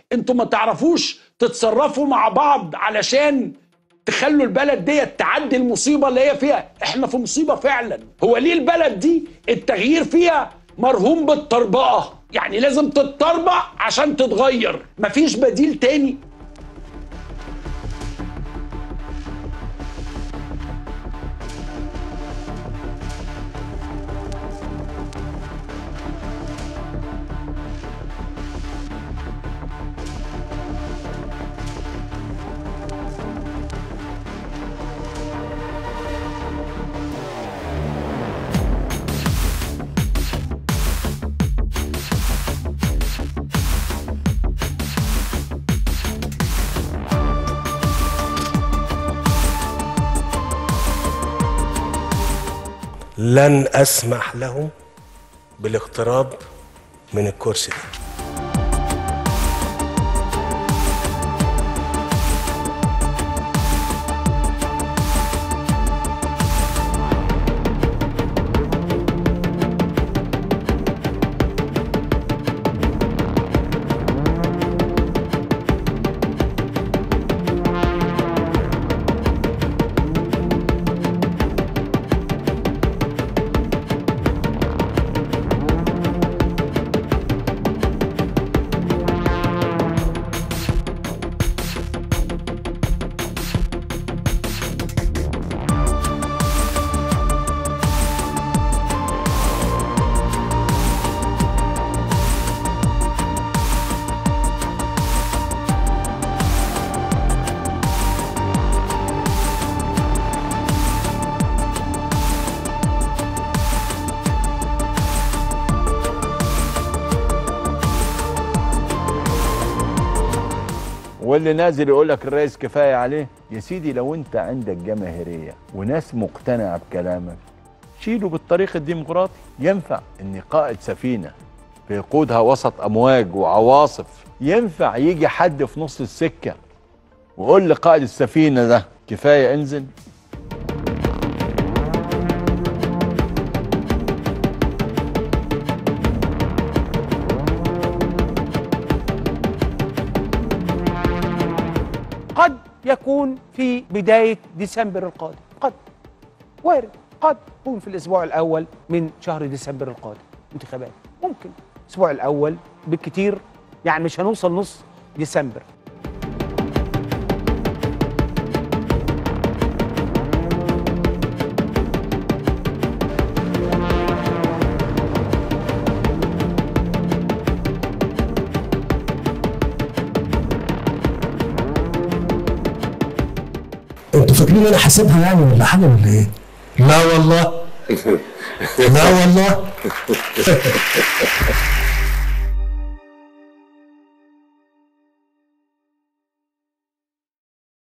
انتوا ما تعرفوش تتصرفوا مع بعض علشان تخلوا البلد دي تعدي المصيبه اللي هي فيها احنا في مصيبه فعلا هو ليه البلد دي التغيير فيها مرهون بالطربقه يعني لازم تتطربق عشان تتغير مفيش بديل تاني لن أسمح لهم بالاقتراب من الكرسي ده واللي نازل يقول لك الرئيس كفايه عليه يا سيدي لو انت عندك جماهيريه وناس مقتنعه بكلامك شيله بالطريق الديمقراطي ينفع ان قائد سفينه بيقودها وسط امواج وعواصف ينفع يجي حد في نص السكه ويقول لقائد السفينه ده كفايه انزل قد يكون في بداية ديسمبر القادم قد وارد قد يكون في الأسبوع الأول من شهر ديسمبر القادم انتخابات ممكن الأسبوع الأول بالكتير يعني مش هنوصل نص ديسمبر انتوا فاكرين انا حاسبها يعني ولا حاجه ولا ايه؟ لا والله لا والله